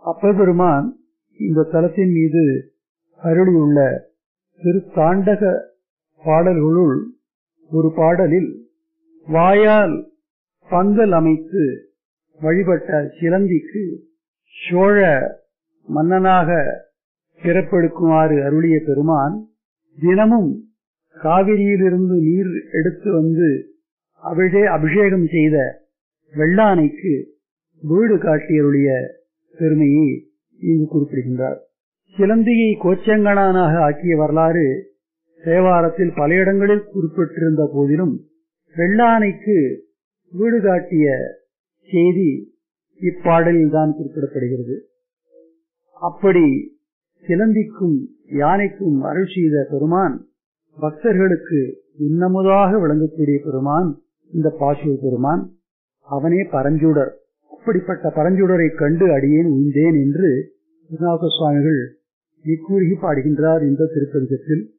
அப்பெருமான் இந்த தலத்தின் மீது அருளியுள்ள திருத்தாண்டக பாடல்களுள் ஒரு பாடலில் வாயால் பந்தல் அமைத்து வழிபட்ட சிலந்திக்கு சோழ மன்னனாக பிறப்பெடுக்குமாறு அருளிய பெருமான் தினமும் காவிரியிலிருந்து நீர் எடுத்து வந்து அபிஷே அபிஷேகம் செய்த வெள்ளானைக்கு வீடு காட்டியருடைய பெருமையை இங்கு குறிப்பிடுகின்றார் சிலந்தியை கோச்சங்கனானாக ஆக்கிய வரலாறு தேவாரத்தில் பல இடங்களில் குறிப்பிட்டிருந்த போதிலும் வெள்ளானைக்கு வீடு காட்டிய செய்தி இப்பாடலில் தான் குறிப்பிடப்படுகிறது அப்படி சிலந்திக்கும் யானைக்கும் அருள் செய்த பெருமான் பக்தர்களுக்கு இன்னமுதாக விளங்கக்கூடிய பெருமான் இந்த பாசூர் பெருமான் அவனே பரஞ்சுடர் அப்படிப்பட்ட பரஞ்சுடரை கண்டு அடியேன் உய்ந்தேன் என்று திருநாக சுவாமிகள் இக்கூறி பாடுகின்றார் இந்த திருப்பதிகத்தில்